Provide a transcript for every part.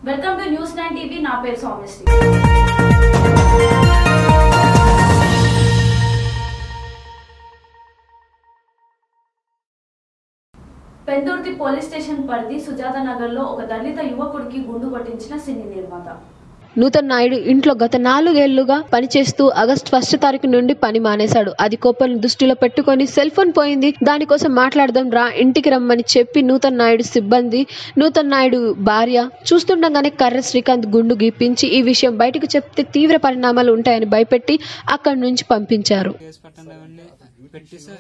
Welcome to news nine TV నా పేరు Soumyasri Pendurthi police station పరిధి సుజాత నగర్ లో ఒక దళిత యువకుడికి గుండు కొట్టించిన సినీ నిర్మాత నూతన్ నాయుడు ఇంట్లో గత నాలుగేళ్లుగా పనిచేస్తూ ఆగస్టు ఫస్ట్ తారీఖు నుండి పని మానేశాడు అది కోపలను దృష్టిలో పెట్టుకొని సెల్ ఫోన్ పోయింది దానికోసం మాట్లాడదాం రా ఇంటికి రమ్మని చెప్పి నూతన్ నాయుడు సిబ్బంది నూతన్ నాయుడు భార్య చూస్తుండగానే కర్ర శ్రీకాంత్ గుండు గీపించి ఈ విషయం బయటకు చెప్తే తీవ్ర పరిణామాలు ఉంటాయని భయపెట్టి అక్కడి నుంచి పంపించారు కేసు పెట్టండి అవన్నీ పెట్టి సార్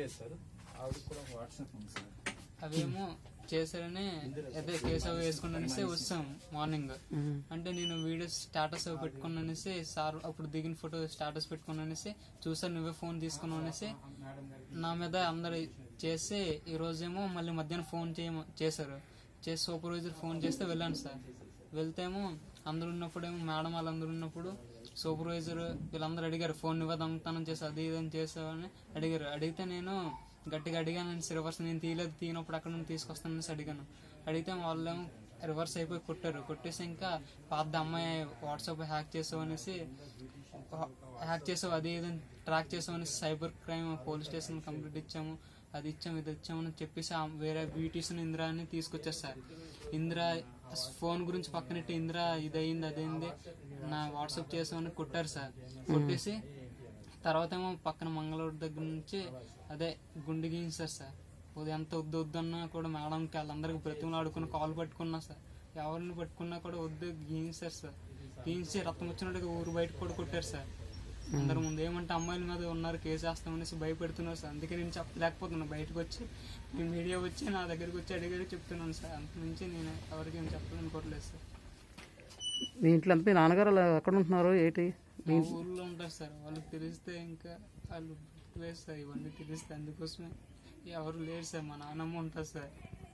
అవేమో చేశారని అదే కేసు అవి వేసుకున్నానేసి వస్తాం మార్నింగ్ అంటే నేను వీడియో స్టాటస్ అవి పెట్టుకున్నానేసి సార్ అప్పుడు దిగిన ఫోటో స్టాటస్ పెట్టుకున్నానేసి చూసాను నువ్వే ఫోన్ తీసుకున్నావు అనేసి నా మీద అందరు చేసి ఈ రోజేమో మళ్ళీ మధ్యాహ్నం ఫోన్ చేయమో చేశారు చేసి సూపర్వైజర్ ఫోన్ చేస్తే వెళ్ళాను సార్ వెళ్తేమో అందరు ఉన్నప్పుడేమో మేడం వాళ్ళందరూ ఉన్నప్పుడు సూపర్వైజర్ వీళ్ళందరూ అడిగారు ఫోన్ నువ్వే దొంగతనం చేసి అది ఇది అని చేసావని అడిగారు అడిగితే నేను గట్టిగా అడిగాను నేను రివర్స్ నేను తీయలేదు తీయనప్పుడు అక్కడ నుండి తీసుకొస్తానని అడిగాను అడిగితే వాళ్ళేమో రివర్స్ అయిపోయి కొట్టారు కొట్టేసి ఇంకా పాత అమ్మాయి వాట్సాప్ హ్యాక్ చేసావు అనేసి హ్యాక్ చేసావు అది ఇది అని ట్రాక్ చేసావు అనేసి cyber crime police station complete ఇచ్చాము అది ఇచ్చాము ఇది ఇచ్చామని చెప్పేసి ఆ వేరే బ్యూటీషన్ ఇందిరా అని తీసుకొచ్చారు సార్ ఇందిరా ఫోన్ గురించి పక్కనెట్టి ఇందిరా ఇదయింది అదైంది నా వాట్సాప్ చేసామని కొట్టారు సార్ కొట్టేసి తర్వాత ఏమో పక్కన మంగళూరు దగ్గర నుంచి అదే గుండె గీయించారు సార్ ఉదయం ఎంత వద్దు వద్దన్నా కూడా మేడంకి వాళ్ళందరికీ బ్రతిమలు ఆడుకుని కాల్ పట్టుకున్నా సార్ ఎవరిని పట్టుకున్నా కూడా వద్దు గీయించారు సార్ గీయించి రక్తం వచ్చినట్టుగా ఊరు బయట కూడా కొట్టారు సార్ అందరి ముందు ఏమంటే అమ్మాయిల మీద ఉన్నారు కేసు వేస్తామనేసి భయపెడుతున్నారు సార్ అందుకే నేను చెప్పలేకపోతున్నాను బయటకు వచ్చి మీ మీడియా వచ్చి నా దగ్గరికి వచ్చి అడిగారు చెప్తున్నాను సార్ అంత నుంచి నేను ఎవరికి ఏం చెప్పాలనుకోవట్లేదు సార్ మీ ఇంట్లో మీ నాన్నగారు అలా ఎక్కడ ఉంటున్నారు ఏంటి మా ఊర్లో ఉంటారు సార్ వాళ్ళకి తెలిస్తే ఇంకా వాళ్ళు వేస్తారు ఇవన్నీ తెలిస్తే అందుకోసమే ఎవరు లేరు సార్ మా నాన్నమ్మ ఉంటుంది సార్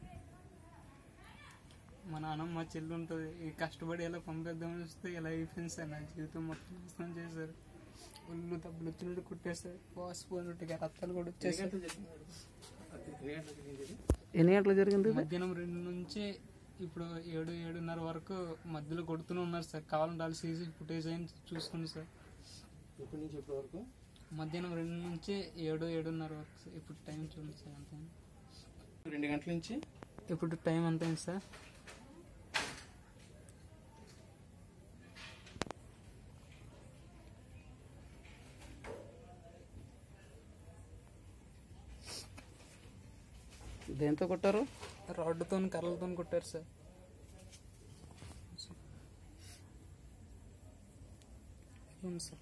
మా నాన్నమ్మ మా చెల్లి ఉంటుంది ఈ కష్టపడి ఎలా పంపిద్దామని వస్తే ఇలా అయిపోయింది సార్ నా జీవితం మొత్తం నాశనం చేశారు ఒళ్ళు తప్పులు వచ్చినట్టు కుట్టేస్తారు పోసిపోయినట్టుగా రక్తాలు కూడా వచ్చేసారు ఎన్ని గంటలు జరిగింది ఇది? మధ్యాహ్నం రెండు నుంచి ఇప్పుడు ఏడు ఏడున్నర వరకు మధ్యలో కొడుతూనే ఉన్నారు సార్ కావాలంటే వాళ్ళు సీసీ ఫుటేజ్ అయిన చూసుకోండి సార్ మధ్యాహ్నం రెండు నుంచి ఏడు ఏడున్నర వరకు సార్. ఇప్పుడు టైం చూడండి సార్ అంతే రెండు గంటల నుంచి ఇప్పుడు టైం అంతే సార్ దేంతో కొట్టారు రాడ్డుతో కర్రలతో కొట్టారు సార్ అవును సార్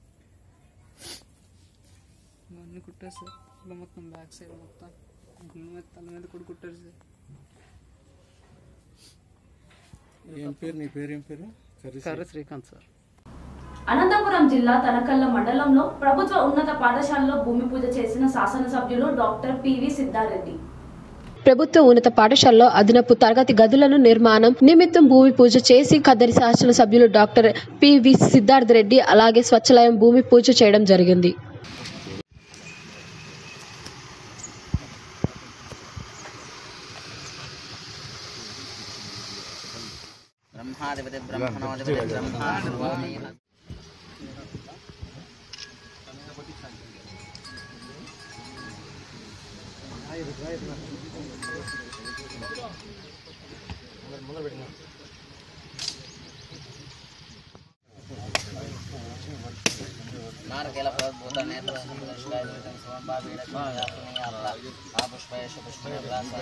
ఇవన్నీ కుట్టారు సార్ ఇలా మొత్తం బ్యాక్ సైడ్ మొత్తం గుండె మీద తల మీద కూడా కుట్టారు సార్ ఏం పేరు నీ పేరు ఏం పేరు కర్రీ కర్ర శ్రీకాంత్ సార్ అనంతపురం జిల్లా తనకల్ల మండలంలో ప్రభుత్వ ఉన్నత పాఠశాలలో భూమి పూజ చేసిన శాసనసభ్యులు డాక్టర్ పివి సిద్ధారెడ్డి ప్రభుత్వ ఉన్నత పాఠశాలలో అదనపు తరగతి గదులను నిర్మాణం నిమిత్తం భూమి పూజ చేసి కద్దరి శాసనసభ్యులు డాక్టర్ పివి సిద్ధార్థ రెడ్డి అలాగే స్వచ్ఛలయం భూమి పూజ చేయడం జరిగింది బ్రహ్మాధిపతి బ్రహ్మణోధిపతి బ్రహ్మాధిపతి నారకేల భూత నేత్ర సందర్శకాయ సమబాబీడ అల్ల ఆ పుష్పయేష పుష్పయ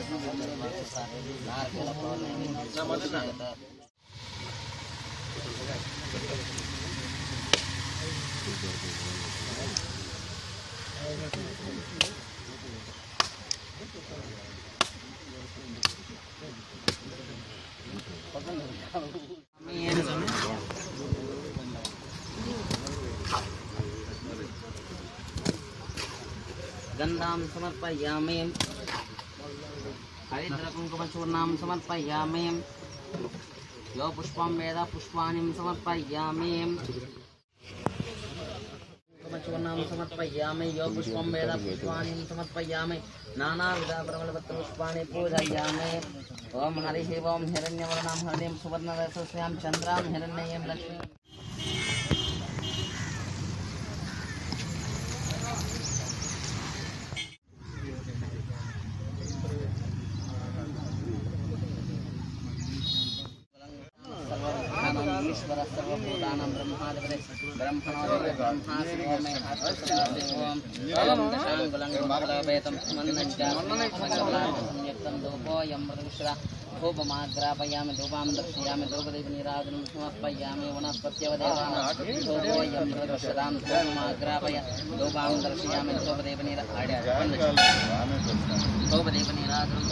నారకేల భూత गन्धां समर्पयामि हरिद्रकुङ्कुमचूर्णां समर्पयामि यो पुष्पं वेद पुष्पाणिं समर्पयामि पूर्णचूर्णं समर्पयामि यो पुष्पं वेद पुष्पाणि समर्पयामि नानाविधपरमलपत्रपुष्पाणि पूजयामि ॐ हरिः ओं हिरण्यवर्णां हरिणीं सुवर्णरसस्यां चन्द्रां हिरण्ययं लक्ष्मीं सर्वभूतानां ईश्वरः सर्वभूतानां ब्रह्मादिपदे ब्रह्मणोदिपदे ब्रह्मा शिवोमे ओम ओम दशाङ्गुलं मङ्गलवेदं संयुक्तं धूपोऽयं मृदुश्रा धूपमाग्रापयामि धूपां दर्शयामि धूपदीपनीराजनं समर्पयामि वनस्पत्यवदेवानां धूपोऽयं मृदुश्रां धूपमाग्रापय धूपां दर्शयामि धूपदीपनीरा धूपदीपनीराजनं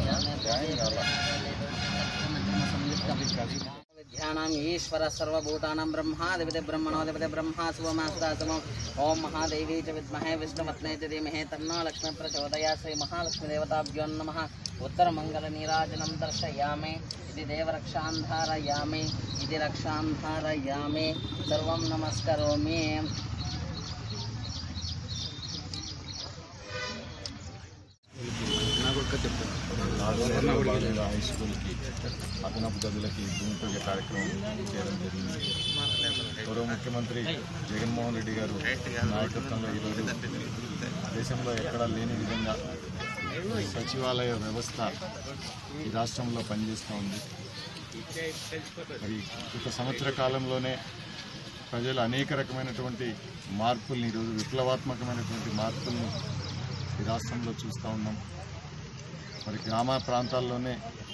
समर्पयामि विद्यानाम् ईश्वर सर्वभूतानां ब्रह्मादिपदे ब्रह्मणोदिपदे ब्रह्मा शिवमासुदासमम् ॐ महादेवी च विद्महे विष्णुपत्ने च धीमहि तन्नो लक्ष्मी प्रचोदयात् श्री महालक्ष्मीदेवताभ्यो नमः उत्तरमङ्गलनीराजनं दर्शयामि इति देवरक्षां धारयामि इति रक्षां धारयामि सर्वं नमस्करोमि నాగోర్ణ బాలుల హై స్కూల్కి అదనపు గదులకి భూమి పూజ కార్యక్రమం చేయడం జరిగింది గౌరవ ముఖ్యమంత్రి జగన్మోహన్ రెడ్డి గారు నాయకత్వంలో ఈరోజు దేశంలో ఎక్కడా లేని విధంగా సచివాలయ వ్యవస్థ ఈ రాష్ట్రంలో పనిచేస్తూ ఉంది మరి గత సంవత్సర కాలంలోనే ప్రజలు అనేక రకమైనటువంటి మార్పుల్ని ఈరోజు విప్లవాత్మకమైనటువంటి మార్పుల్ని ఈ రాష్ట్రంలో చూస్తూ ఉన్నాం మరి గ్రామ ప్రాంతాల్లోనే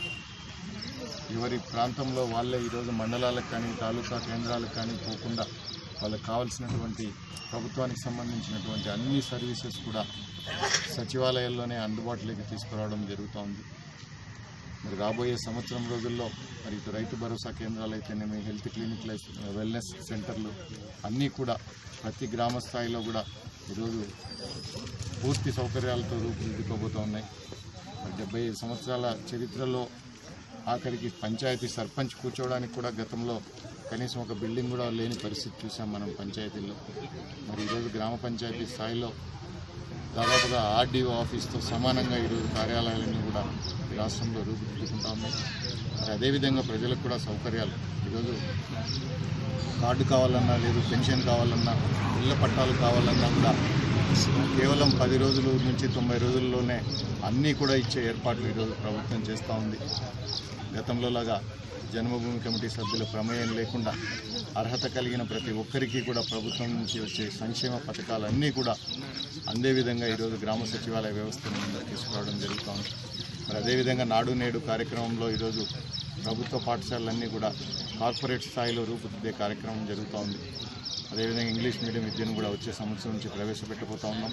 ఎవరి ప్రాంతంలో వాళ్ళే ఈరోజు మండలాలకు కానీ తాలూకా కేంద్రాలకు కానీ పోకుండా వాళ్ళకి కావాల్సినటువంటి ప్రభుత్వానికి సంబంధించినటువంటి అన్ని సర్వీసెస్ కూడా సచివాలయాల్లోనే అందుబాటులోకి తీసుకురావడం జరుగుతోంది మరి రాబోయే సంవత్సరం రోజుల్లో మరి ఇటు రైతు భరోసా కేంద్రాలు అయితేనేమి హెల్త్ క్లినిక్లు అయితే- వెల్నెస్ సెంటర్లు అన్నీ కూడా ప్రతి గ్రామ స్థాయిలో కూడా ఈరోజు పూర్తి సౌకర్యాలతో రూపుదిద్దుకోబోతూ ఉన్నాయి మరి డెబ్బై ఐదు సంవత్సరాల చరిత్రలో ఆఖరికి పంచాయతీ సర్పంచ్ కూర్చోవడానికి కూడా గతంలో కనీసం ఒక బిల్డింగ్ కూడా లేని పరిస్థితి చూసాం మనం పంచాయతీల్లో మరి ఈరోజు గ్రామ పంచాయతీ స్థాయిలో దాదాపుగా ఆర్డీఓ ఆఫీస్తో సమానంగా ఈరోజు కార్యాలయాలన్నీ కూడా ఈ రాష్ట్రంలో రూపుదిద్దుకుంటా ఉన్నాయి మరి అదేవిధంగా ప్రజలకు కూడా సౌకర్యాలు ఈరోజు కార్డు కావాలన్నా లేదు పెన్షన్ కావాలన్నా ఇళ్ల పట్టాలు కావాలన్నా కూడా కేవలం పది రోజుల నుంచి తొంభై రోజుల్లోనే అన్నీ కూడా ఇచ్చే ఏర్పాట్లు ఈరోజు ప్రభుత్వం చేస్తూ ఉంది గతంలో లాగా జన్మభూమి కమిటీ సభ్యుల ప్రమేయం లేకుండా అర్హత కలిగిన ప్రతి ఒక్కరికి కూడా ప్రభుత్వం నుంచి వచ్చే సంక్షేమ పథకాలన్నీ కూడా అందే విధంగా ఈరోజు గ్రామ సచివాలయ వ్యవస్థను ముందుకు తీసుకురావడం జరుగుతోంది మరి అదేవిధంగా నాడు నేడు కార్యక్రమంలో ఈరోజు ప్రభుత్వ పాఠశాలలన్నీ కూడా కార్పొరేట్ స్థాయిలో రూపుదిద్దే కార్యక్రమం జరుగుతూ ఉంది అదేవిధంగా ఇంగ్లీష్ మీడియం విద్యను కూడా వచ్చే సంవత్సరం నుంచి ప్రవేశపెట్టబోతా ఉన్నాం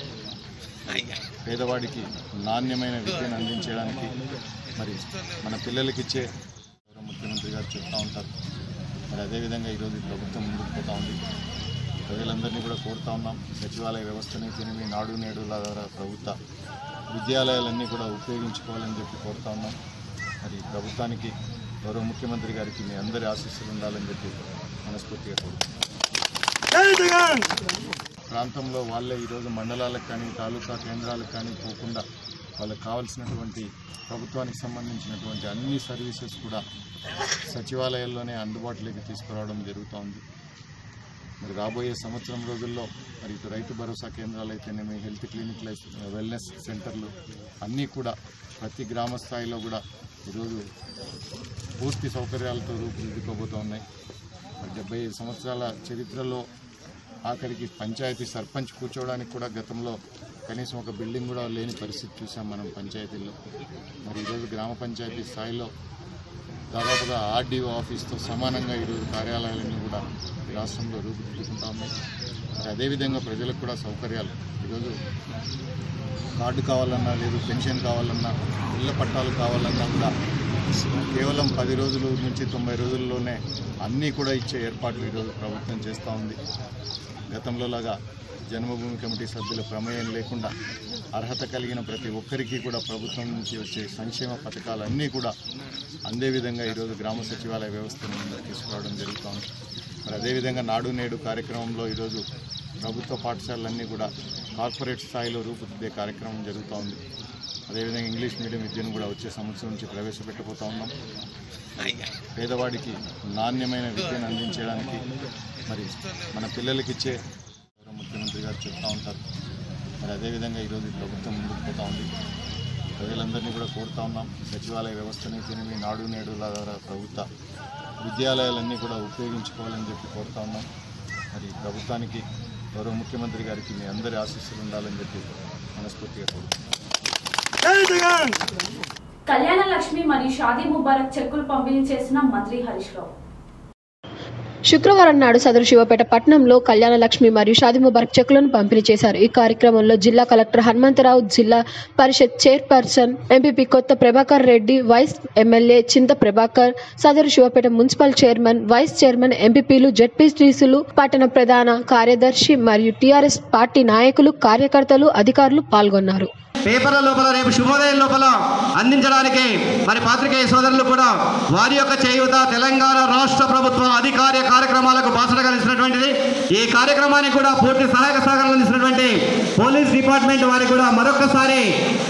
పేదవాడికి నాణ్యమైన విద్యను అందించడానికి మరి మన పిల్లలకి ఇచ్చే గౌరవ ముఖ్యమంత్రి గారు చెప్తా ఉంటారు మరి అదేవిధంగా ఈరోజు ఈ ప్రభుత్వం ముందుకు పోతా ఉంది ప్రజలందరినీ కూడా కోరుతా ఉన్నాం సచివాలయ వ్యవస్థని తినిమి నాడు నేడు ద్వారా ప్రభుత్వ విద్యాలయాలన్నీ కూడా ఉపయోగించుకోవాలని చెప్పి కోరుతా ఉన్నాం మరి ఈ ప్రభుత్వానికి గౌరవ ముఖ్యమంత్రి గారికి మీ అందరి ఆశీస్సులు ఉండాలని చెప్పి మనస్ఫూర్తిగా కోరుతున్నాం ప్రాంతంలో వాళ్ళే ఈరోజు మండలాలకు కానీ తాలూకా కేంద్రాలకు కానీ పోకుండా వాళ్ళకి కావాల్సినటువంటి ప్రభుత్వానికి సంబంధించినటువంటి అన్ని సర్వీసెస్ కూడా సచివాలయాల్లోనే అందుబాటులోకి తీసుకురావడం జరుగుతోంది మరి రాబోయే సంవత్సరం రోజుల్లో మరి ఇటు రైతు భరోసా కేంద్రాలు అయితేనేమి హెల్త్ క్లినిక్లు అయితే- వెల్నెస్ సెంటర్లు అన్నీ కూడా ప్రతి గ్రామ స్థాయిలో కూడా ఈరోజు పూర్తి సౌకర్యాలతో రూపుదిద్దుకోబోతూ ఉన్నాయి మరి డెబ్బై ఐదు సంవత్సరాల చరిత్రలో ఆఖరికి పంచాయతీ సర్పంచ్ కూర్చోవడానికి కూడా గతంలో కనీసం ఒక బిల్డింగ్ కూడా లేని పరిస్థితి చూసాం మనం పంచాయతీల్లో మరి ఈరోజు గ్రామ పంచాయతీ స్థాయిలో దాదాపుగా ఆర్డీఓ ఆఫీస్తో సమానంగా ఈరోజు కార్యాలయాలన్నీ కూడా ఈ రాష్ట్రంలో రూపుదిద్దుకుంటా ఉన్నాయి మరి అదేవిధంగా ప్రజలకు కూడా సౌకర్యాలు ఈరోజు కార్డు కావాలన్నా లేదు పెన్షన్ కావాలన్నా ఇళ్ల పట్టాలు కావాలన్నా కూడా కేవలం పది రోజుల నుంచి తొంభై రోజుల్లోనే అన్నీ కూడా ఇచ్చే ఏర్పాట్లు ఈరోజు ప్రభుత్వం చేస్తూ ఉంది గతంలో లాగా జన్మభూమి కమిటీ సభ్యుల ప్రమేయం లేకుండా అర్హత కలిగిన ప్రతి ఒక్కరికి కూడా ప్రభుత్వం నుంచి వచ్చే సంక్షేమ పథకాలన్నీ కూడా అందే విధంగా ఈరోజు గ్రామ సచివాలయ వ్యవస్థను ముందుకు తీసుకురావడం జరుగుతోంది మరి అదేవిధంగా నాడు నేడు కార్యక్రమంలో ఈరోజు ప్రభుత్వ పాఠశాలలన్నీ కూడా కార్పొరేట్ స్థాయిలో రూపుదిద్దే కార్యక్రమం జరుగుతూ ఉంది అదేవిధంగా ఇంగ్లీష్ మీడియం విద్యను కూడా వచ్చే సంవత్సరం నుంచి ప్రవేశపెట్టబోతా ఉన్నాం పేదవాడికి నాణ్యమైన విద్యను అందించడానికి మరి మన పిల్లలకి ఇచ్చే గౌరవ ముఖ్యమంత్రి గారు చెప్తా ఉంటారు మరి అదేవిధంగా ఈరోజు ఈ ప్రభుత్వం ముందుకు పోతా ఉంది ప్రజలందరినీ కూడా కోరుతా ఉన్నాం సచివాలయ వ్యవస్థని తినివి నాడు నేడు ద్వారా ప్రభుత్వ విద్యాలయాలన్నీ కూడా ఉపయోగించుకోవాలని చెప్పి కోరుతా ఉన్నాం మరి ప్రభుత్వానికి గౌరవ ముఖ్యమంత్రి గారికి మీ అందరి ఆశీస్సులు ఉండాలని చెప్పి మనస్ఫూర్తిగా కోరుతున్నాం కళ్యాణ లక్ష్మి మరియు షాదీ ముబారక్ చెక్కులు పంపిణీ చేసిన మంత్రి హరీష్ రావు శుక్రవారం నాడు సదరు శివపేట పట్టణంలో కళ్యాణ లక్ష్మి మరియు షాది ముబారక్ చెక్కులను పంపిణీ చేశారు ఈ కార్యక్రమంలో జిల్లా కలెక్టర్ హనుమంతరావు జిల్లా పరిషత్ చైర్పర్సన్ ఎంపీపీ కొత్త ప్రభాకర్ రెడ్డి వైస్ ఎమ్మెల్యే చింత ప్రభాకర్ సదరు Shivapeta municipal chairman vice chairman ఎంపీపీలు జెడ్పీటీసీలు పట్టణ ప్రధాన కార్యదర్శి మరియు టీఆర్ఎస్ పార్టీ నాయకులు కార్యకర్తలు అధికారులు పాల్గొన్నారు పేపర్ల లోపల రేపు శుభోదయం లోపల అందించడానికి మరి పాత్రికేయ సోదరులు కూడా వారి యొక్క చేయూత తెలంగాణ రాష్ట్ర ప్రభుత్వం అధికార కార్యక్రమాలకు బాసటగా నిలిచినటువంటిది ఈ కార్యక్రమానికి కూడా పూర్తి సహాయక సహకారాలు అందిస్తున్నటువంటి పోలీస్ డిపార్ట్మెంట్ వారికి కూడా మరొకసారి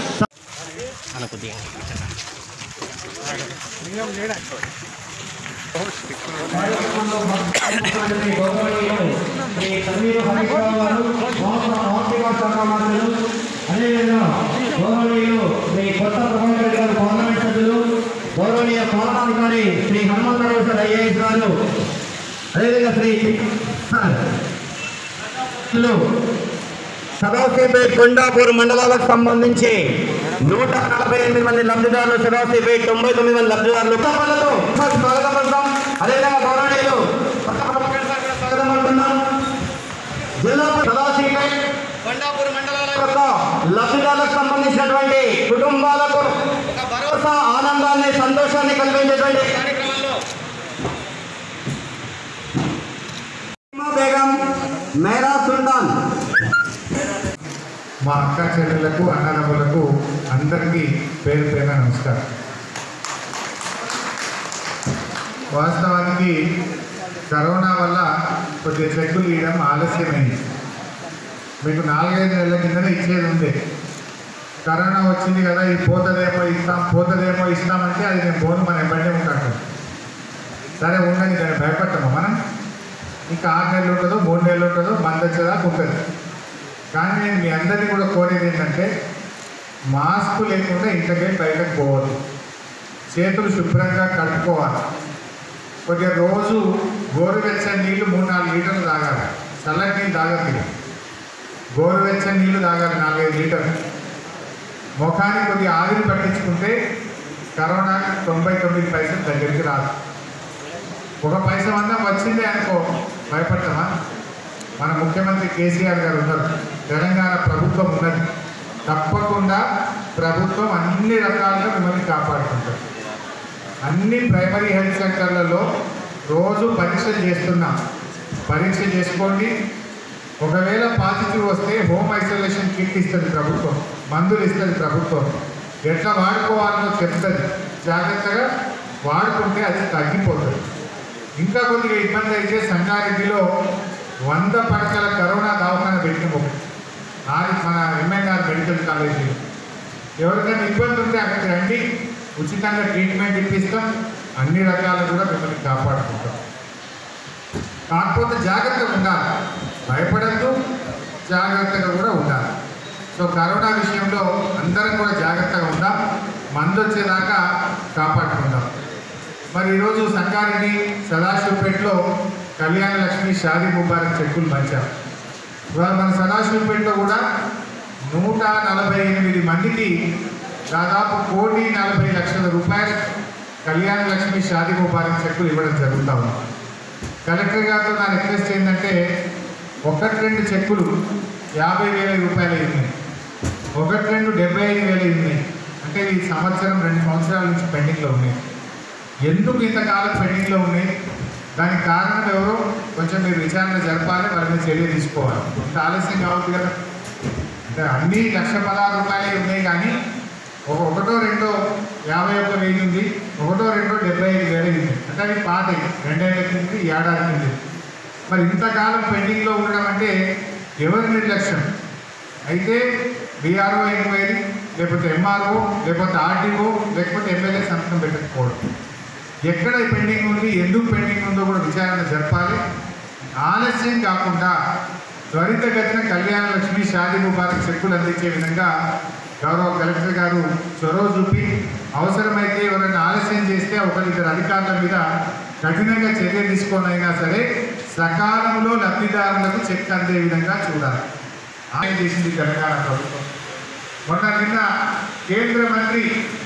అదేవిధంగా గౌరవనీయులు శ్రీ కొత్త ప్రభాకర్ రెడ్డి గారు పార్లమెంట్ సభ్యులు గౌరవనీయ పాలనాధికారి శ్రీ హనుమంతరావు సార్ ఐఏఎస్ గారు అదేవిధంగా శ్రీ సదాశివపేట్ కొండాపూర్ మండలాలకు సంబంధించి నూట నలభై ఎనిమిది మంది లబ్ధిదారులు సదాశివపేట్ తొంభై తొమ్మిది మంది లబ్ధిదారులు ఉత్తరాలతో స్వాగతం పలుకుతాం అదేవిధంగా గౌరవనీయులు కొత్త ప్రభాకర్ సార్ గారికి స్వాగతం పలుకుతున్నాం జిల్లా సదాశివపేట్ కొండాపూర్ మండలాల యొక్క లబ్ధిదారులకు సంబంధించినటువంటి కుటుంబాలకు ఒక భరోసా ఆనందాన్ని సంతోషాన్ని కలిగించేటువంటి కార్యక్రమంలో బేగం మేరా సుల్తాన్ మా అక్క చెల్లెలకు అన్నదమ్ములకు అందరికీ పేరు పేరున నమస్కారం వాస్తవానికి కరోనా వల్ల కొద్దిగా చెక్కులు ఇవ్వడం ఆలస్యమైంది మీకు నాలుగైదు నెలల కిందనే ఇచ్చేది ఉంది కరోనా వచ్చింది కదా ఇది పోతుందేమో ఇస్తాం పోతుందేమో ఇస్తామంటే అది నేను పోను మన ఎప్పటికే ఉంటాను సరే ఉండని దాన్ని భయపడతాము మనం ఇంకా ఆరు నెలలు ఉంటుందో మూడు నెలలు ఉంటుందో మంది వచ్చేదాకా ఉంటుంది కానీ నేను మీ అందరినీ కూడా కోరేది ఏంటంటే మాస్క్ లేకుండా ఇంతకే బయటకు పోవద్దు చేతులు శుభ్రంగా కడుక్కోవాలి కొద్దిగా రోజు గోరువెచ్చని నీళ్లు మూడు నాలుగు లీటర్లు తాగాలి చల్లటి నీళ్ళు తాగద్దు గోరువెచ్చని నీళ్లు తాగాలి నాలుగైదు లీటర్లు ముఖానికి కొద్దిగా ఆవిరి పట్టించుకుంటే కరోనా తొంభై తొమ్మిది పైసలు దగ్గరికి రాదు ఒక పైస అన్నా వచ్చిందే అనుకో భయపడతామా మన ముఖ్యమంత్రి కేసీఆర్ గారు ఉన్నారు తెలంగాణ ప్రభుత్వం ఉన్నది తప్పకుండా ప్రభుత్వం అన్ని రకాలుగా మిమ్మల్ని కాపాడుకుంటారు అన్ని ప్రైమరీ హెల్త్ సెంటర్లలో రోజు పరీక్షలు చేస్తున్నాం పరీక్ష చేసుకోండి ఒకవేళ పాజిటివ్ వస్తే హోమ్ ఐసోలేషన్ కిట్ ఇస్తుంది ప్రభుత్వం మందులు ఇస్తుంది ప్రభుత్వం ఎట్లా వాడుకోవాలో చెప్తుంది జాగ్రత్తగా వాడుకుంటే అది తగ్గిపోతుంది ఇంకా కొద్దిగా ఇబ్బంది అయితే సంగారెడ్డిలో వంద పడకల కరోనా దవాఖాన పెట్టిన ఒకటి ఆది మన ఎంఎన్ఆర్ మెడికల్ కాలేజీలో ఎవరికైనా ఇబ్బంది ఉంటే అక్కడికి రండి ఉచితంగా ట్రీట్మెంట్ ఇప్పిస్తాం అన్ని రకాలు కూడా మిమ్మల్ని కాపాడుకుంటాం కాకపోతే జాగ్రత్తగా ఉండాలి భయపడద్దు జాగ్రత్తగా కూడా ఉండాలి సో కరోనా విషయంలో అందరం కూడా జాగ్రత్తగా ఉందాం మందు వచ్చేదాకా కాపాడుకుందాం మరి ఈరోజు సంగారెడ్డి సదాశివపేటలో కళ్యాణ లక్ష్మి షాదీ ముబారక్ చెక్కులు పంచాం ఇవాళ మన సదాశివపేటలో కూడా నూట నలభై ఎనిమిది మందికి దాదాపు కోటి నలభై లక్షల రూపాయల కళ్యాణ లక్ష్మి షాదీ ముబారక్ చెక్కులు ఇవ్వడం జరుగుతూ ఉంది కలెక్టర్ గారితో నా రిక్వెస్ట్ ఏంటంటే ఒకటి రెండు చెక్కులు యాభై వేల రూపాయలు ఉన్నాయి ఒకటి రెండు డెబ్బై ఐదు వేలు ఉన్నాయి అంటే ఈ సంవత్సరం రెండు సంవత్సరాల నుంచి పెండింగ్లో ఉన్నాయి ఎందుకు ఇంతకాలం పెండింగ్లో ఉన్నాయి దానికి కారణం ఎవరో కొంచెం మీరు విచారణ జరపాలి వాళ్ళ మీద చర్య తీసుకోవాలి ఇంత ఆలస్యం కావద్దు కదా అంటే అన్ని లక్ష పదహారు రూపాయలే ఉన్నాయి కానీ ఒక ఒకటో రెండో యాభై ఒక్క వెయ్యి ఉంది ఒకటో రెండో డెబ్బై ఐదు వేలు ఉంది అంటే అవి పాత రెండేళ్ళ కింద ఏడాది కింద మరి ఇంతకాలం పెండింగ్లో ఉండడం అంటే ఎవరి నిర్లక్ష్యం అయితే బీఆర్ఓ ఎంక్వైరీ లేకపోతే ఎంఆర్ఓ లేకపోతే ఆర్డీఓ లేకపోతే ఎమ్మెల్యే సంతకం పెట్టకపోవడం ఎక్కడ పెండింగ్ ఉంది ఎందుకు పెండింగ్ ఉందో కూడా విచారణ జరపాలి ఆలస్యం కాకుండా త్వరితగతిన కళ్యాణ లక్ష్మి షాదీ ముబారక్ చెక్కులు అందించే విధంగా గౌరవ కలెక్టర్ గారు చొరవ చూపి అవసరమైతే ఎవరైనా ఆలస్యం చేస్తే ఒకరిద్దరు అధికారుల మీద కఠినంగా చర్య తీసుకోనైనా సరే సకాలంలో లబ్ధిదారులకు చెక్ అందే విధంగా చూడాలి ఆయన చేసింది తెలంగాణ ప్రభుత్వం మొన్న నిన్న కేంద్ర మంత్రి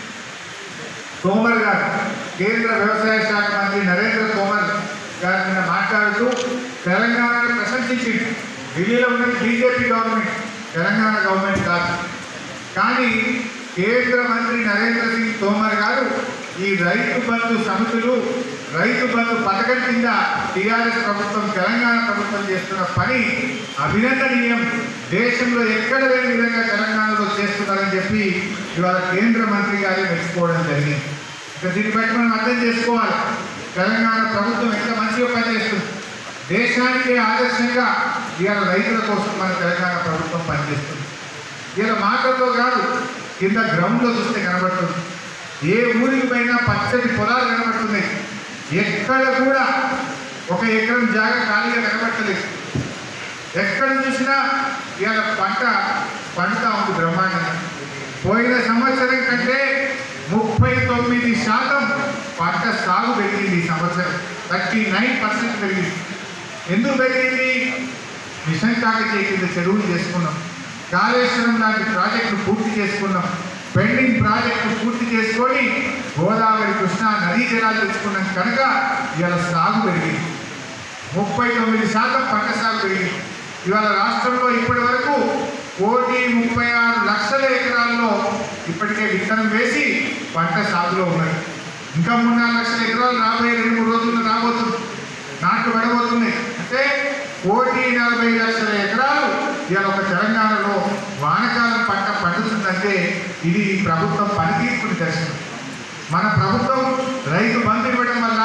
తోమర్ గారు కేంద్ర వ్యవసాయ శాఖ మంత్రి నరేంద్ర తోమర్ గారు నిన్న మాట్లాడుతూ తెలంగాణను ప్రశంసించింది ఢిల్లీలో ఉన్నది బీజేపీ గవర్నమెంట్ తెలంగాణ గవర్నమెంట్ కాదు కానీ కేంద్ర మంత్రి నరేంద్ర సింగ్ తోమర్ గారు ఈ రైతు బంధు సమితులు రైతు బంధు పథకం కింద టీఆర్ఎస్ ప్రభుత్వం తెలంగాణ ప్రభుత్వం చేస్తున్న పని అభినందనీయం దేశంలో ఎక్కడ లేని విధంగా తెలంగాణలో చేస్తున్నారని చెప్పి ఇవాళ కేంద్ర మంత్రి గారే మెచ్చుకోవడం జరిగింది ఇక దీన్ని బట్టి మనం అర్థం చేసుకోవాలి తెలంగాణ ప్రభుత్వం ఎంత మంచిగా పనిచేస్తుంది దేశానికి ఆదర్శంగా ఇవాళ రైతుల కోసం మన తెలంగాణ ప్రభుత్వం పనిచేస్తుంది ఇలా మాటల్లో కాదు కింద గ్రౌండ్లో చూస్తే కనబడుతుంది ఏ ఊరికి పోయినా పచ్చటి పొలాలు కనబడుతున్నాయి ఎక్కడ కూడా ఒక ఎకరం జాగా ఖాళీగా కనబడతలేదు ఎక్కడ చూసినా ఇవాళ పంట పండుతా ఉంది బ్రహ్మాండంగా పోయిన సంవత్సరం కంటే ముప్పై తొమ్మిది శాతం పంట సాగు పెరిగింది ఈ సంవత్సరం థర్టీ నైన్ పర్సెంట్ పెరిగింది ఎందుకు పెరిగింది మిషన్ కాకతీయ కింద చెరువులు చేసుకున్నాం కాళేశ్వరం లాంటి ప్రాజెక్టులు పూర్తి చేసుకున్నాం పెండింగ్ ప్రాజెక్టు పూర్తి చేసుకొని గోదావరి కృష్ణా నదీ జలాలు తెచ్చుకున్నాం కనుక ఇవాళ సాగు పెరిగింది ముప్పై తొమ్మిది శాతం పంట సాగు పెరిగింది ఇవాళ రాష్ట్రంలో ఇప్పటి వరకు కోటి ముప్పై ఆరు లక్షల ఎకరాల్లో ఇప్పటికే విత్తనం వేసి పంట సాగులో ఉన్నది ఇంకా మూడు నాలుగు లక్షల ఎకరాలు రాబోయే రెండు మూడు రోజుల్లో రాబోతుంది నాట్లు పడబోతున్నాయి అంటే కోటి నలభై లక్షల ఎకరాలు ఇవాళ ఒక తెలంగాణలో వానకాలం పంట పండుతుందంటే ఇది ఈ ప్రభుత్వం పనితీర్పుని దర్శనం మన ప్రభుత్వం రైతు బంధు ఇవ్వడం వల్ల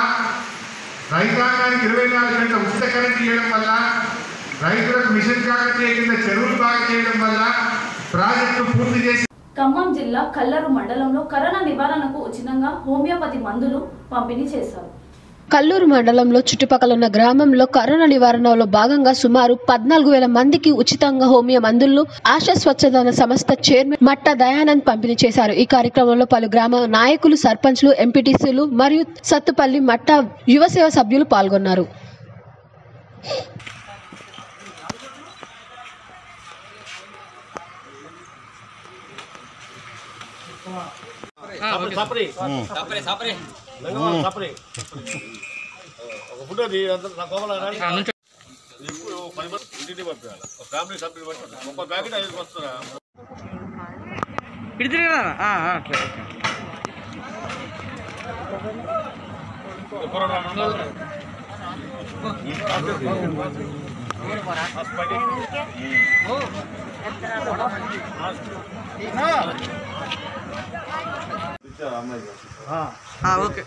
రైతాంగానికి ఇరవై నాలుగు గంటల ఉచిత కరెంట్ ఇవ్వడం వల్ల రైతులకు మిషన్ కాకతీయ కింద చెరువులు బాగా చేయడం వల్ల ప్రాజెక్టు పూర్తి చేసి ఖమ్మం జిల్లా కల్లరు మండలంలో కరోనా నివారణకు ఉచితంగా హోమియోపతి మందులు పంపిణీ చేశారు కల్లూరు మండలంలో చుట్టుపక్కల ఉన్న గ్రామంలో కరోనా నివారణలో భాగంగా సుమారు పద్నాలుగు వేల మందికి ఉచితంగా హోమియో మందులను ఆశా స్వచ్ఛంద సంస్థ చైర్మన్ మట్ట దయానంద్ పంపిణీ చేశారు ఈ కార్యక్రమంలో పలు గ్రామ నాయకులు సర్పంచ్లు ఎంపీటీసీలు మరియు సత్తుపల్లి మట్ట యువసేవ సభ్యులు పాల్గొన్నారు ఓకే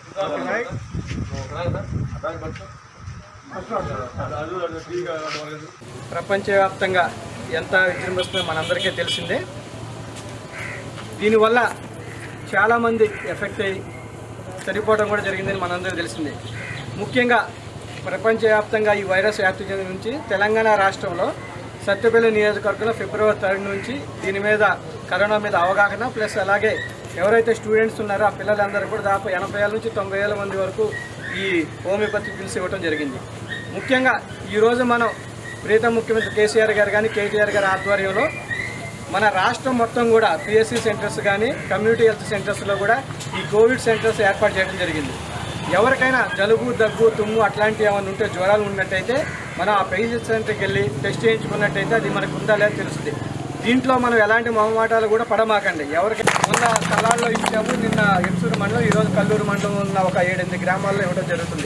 ప్రపంచవ్యాప్తంగా ఎంత విజృంభిస్తుందో మనందరికీ తెలిసిందే దీనివల్ల చాలామంది ఎఫెక్ట్ అయ్యి చనిపోవడం కూడా జరిగిందని మనందరికీ తెలిసిందే ముఖ్యంగా ప్రపంచవ్యాప్తంగా ఈ వైరస్ వ్యాప్తి చెందిన నుంచి తెలంగాణ రాష్ట్రంలో సత్యపల్లి నియోజకవర్గంలో ఫిబ్రవరి థర్డ్ నుంచి దీని మీద కరోనా మీద అవగాహన ప్లస్ అలాగే ఎవరైతే స్టూడెంట్స్ ఉన్నారో ఆ పిల్లలందరూ కూడా దాదాపు ఎనభై వేల నుంచి తొంభై వేల మంది వరకు ఈ హోమియోపతి పిల్స్ ఇవ్వడం జరిగింది ముఖ్యంగా ఈరోజు మనం ప్రీతం ముఖ్యమంత్రి కేసీఆర్ గారు కానీ కేటీఆర్ గారి ఆధ్వర్యంలో మన రాష్ట్రం మొత్తం కూడా పిఎస్సి సెంటర్స్ కానీ కమ్యూనిటీ హెల్త్ సెంటర్స్లో కూడా ఈ కోవిడ్ సెంటర్స్ ఏర్పాటు చేయడం జరిగింది ఎవరికైనా జలుబు దగ్గు తుమ్ము అట్లాంటివి ఏమైనా ఉంటే జ్వరాలు ఉన్నట్టయితే మనం ఆ పిఎస్సి సెంటర్కి వెళ్ళి టెస్ట్ చేయించుకున్నట్టయితే అది మనకు ఉందా లేదా తెలుస్తుంది దీంట్లో మనం ఎలాంటి మొహమాటాలు కూడా పడమాకండి ఎవరికి మొన్న స్థలాల్లో ఇచ్చాము నిన్న ఎప్సూరు మండలం ఈరోజు కల్లూరు మండలం ఉన్న ఒక ఏడెనిమిది గ్రామాల్లో ఇవ్వడం జరుగుతుంది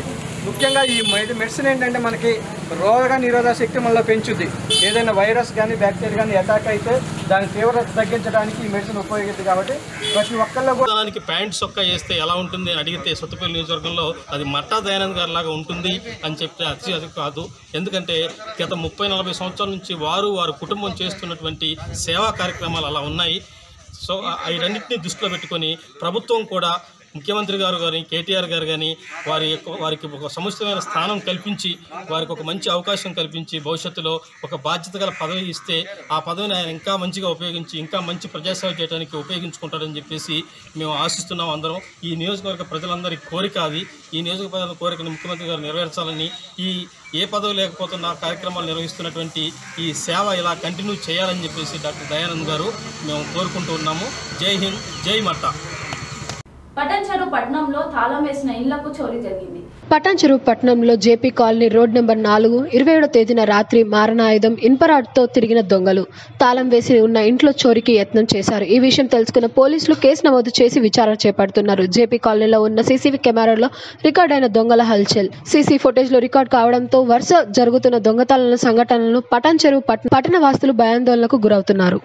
ముఖ్యంగా ఈ మెడి మెడిసిన్ ఏంటంటే మనకి రోగ నిరోధక శక్తి మనలో పెంచుద్ది ఏదైనా వైరస్ కానీ బ్యాక్టీరియా కానీ అటాక్ అయితే దాని తీవ్రత తగ్గించడానికి ఈ మెడిసిన్ ఉపయోగిస్తుంది కాబట్టి ప్రతి ఒక్కళ్ళలో కూడా దానికి ప్యాంట్ సొక్క వేస్తే ఎలా ఉంటుంది అని అడిగితే సొత్తపల్లి నియోజకవర్గంలో అది మట్టా దయానంద్ గారి లాగా ఉంటుంది అని చెప్తే అతిశయోక్తి కాదు ఎందుకంటే గత ముప్పై నలభై సంవత్సరాల నుంచి వారు వారి కుటుంబం చేస్తున్నటువంటి సేవా కార్యక్రమాలు అలా ఉన్నాయి సో వీటన్నిటిని దృష్టిలో పెట్టుకొని ప్రభుత్వం కూడా ముఖ్యమంత్రి గారు కానీ కేటీఆర్ గారు కానీ వారి యొక్క వారికి ఒక సముచితమైన స్థానం కల్పించి వారికి ఒక మంచి అవకాశం కల్పించి భవిష్యత్తులో ఒక బాధ్యత గల పదవి ఇస్తే ఆ పదవిని ఆయన ఇంకా మంచిగా ఉపయోగించి ఇంకా మంచి ప్రజాసేవ చేయడానికి ఉపయోగించుకుంటారని చెప్పేసి మేము ఆశిస్తున్నాం అందరం ఈ నియోజకవర్గ ప్రజలందరి కోరిక అది ఈ నియోజకవర్గ కోరికను ముఖ్యమంత్రి గారు నెరవేర్చాలని ఈ ఏ పదవి లేకపోతున్న కార్యక్రమాలు నిర్వహిస్తున్నటువంటి ఈ సేవ ఇలా కంటిన్యూ చేయాలని చెప్పేసి డాక్టర్ దయానంద్ గారు మేము కోరుకుంటూ ఉన్నాము జై హింద్ జై మట్టా పటంచెరు పట్టణంలో తాళం వేసిన ఇళ్లకు చోరీ జరిగింది పటాన్చెరు పట్టణంలో జేపీ కాలనీ రోడ్ నెంబర్ నాలుగు ఇరవై ఏడో తేదీన రాత్రి మారణాయుధం ఇన్పరాడ్తో తిరిగిన దొంగలు తాళం వేసి ఉన్న ఇంట్లో చోరీకి యత్నం చేశారు ఈ విషయం తెలుసుకున్న పోలీసులు కేసు నమోదు చేసి విచారణ చేపడుతున్నారు జేపీ కాలనీలో ఉన్న సీసీవీ కెమెరాలో రికార్డ్ అయిన దొంగల హల్చల్ సీసీ ఫుటేజ్ లో రికార్డ్ కావడంతో వరుస జరుగుతున్న దొంగతనాల సంఘటనలను పటాన్చెరు పట్టణ పట్టణ వాసులు భయాందోళనకు గురవుతున్నారు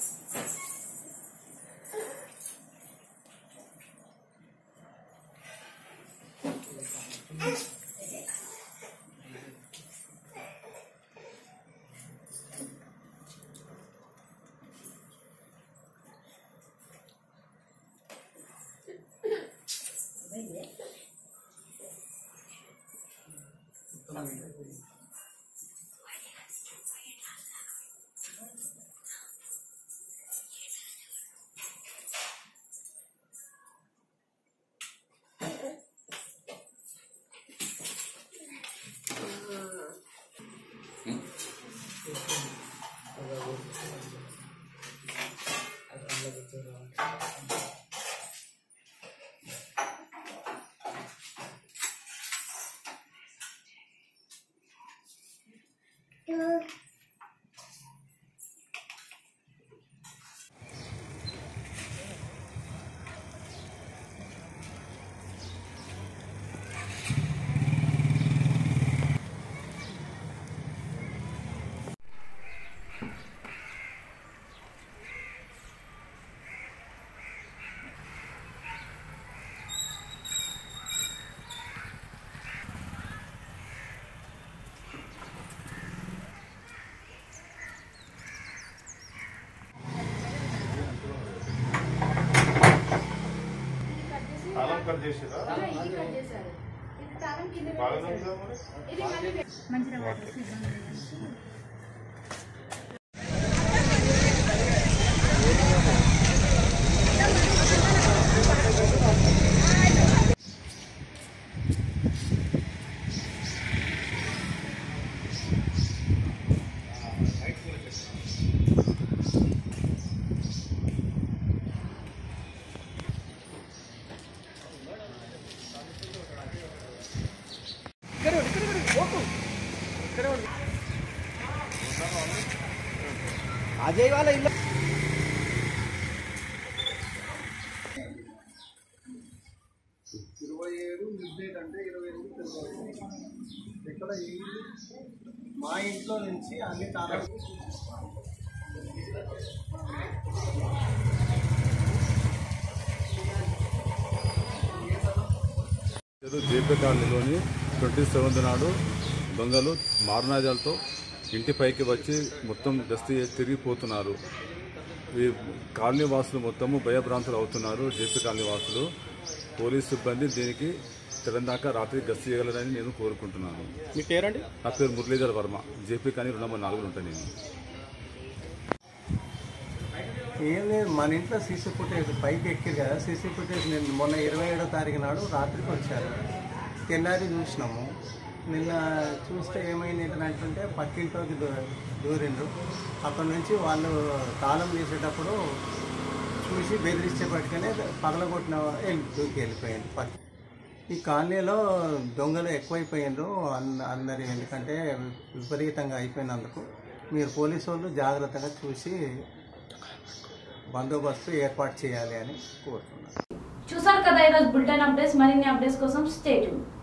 తాళం కట్ చేసిరా బాగానే ఉందా మరి? అజయ్ వాళ్ళ ఇల్లు ఇరవై ఏడు మిడ్ అంటే ఇరవై ఏడు ఇక్కడ ఈ మా ఇంట్లో నుంచి అన్ని తాళాలు ఏదో జేపీ కాలనీలోని ట్వంటీ సెవెంత్ నాడు దొంగలు మారణాజాలతో ఇంటి పైకి వచ్చి మొత్తం గస్తీ చేసి తిరిగిపోతున్నారు ఈ కాలనీ వాసులు మొత్తము భయభ్రాంతులు అవుతున్నారు జేపీ కాలనీ వాసులు పోలీస్ సిబ్బంది దీనికి తెలంగాణ రాత్రి గస్తీ చేయగలరని నేను కోరుకుంటున్నాను మీ పేరండి నా పేరు మురళీధర్ వర్మ జేపీ కాలనీ రెండు నెంబర్ నాలుగు ఉంటాను నేను ఏం లేదు మన ఇంట్లో సీసీ ఫుటేజ్ పైకి ఎక్కిరు కదా సీసీ ఫుటేజ్ నేను మొన్న ఇరవై ఏడో తారీఖు నాడు రాత్రికి వచ్చారు తెల్లారి చూసినాము నిన్న చూస్తే ఏమైంది ఏంటంటే పక్కింట్లోకి దూ దూరిండ్రు అక్కడి నుంచి వాళ్ళు తాళం వేసేటప్పుడు చూసి బెదిరిస్తే పట్టుకనే పగలగొట్టిన వెళ్ళి దూకి వెళ్ళిపోయింది పక్క ఈ కాలనీలో దొంగలు ఎక్కువైపోయిండ్రు అన్ అందరి ఎందుకంటే విపరీతంగా అయిపోయినందుకు మీరు పోలీసు వాళ్ళు జాగ్రత్తగా చూసి బందోబస్తు ఏర్పాటు చేయాలి అని కోరుతున్నాను చూసారు కదా ఈరోజు బులెటిన్ అప్డేట్స్ మరిన్ని అప్డేట్స్ కోసం స్టేట్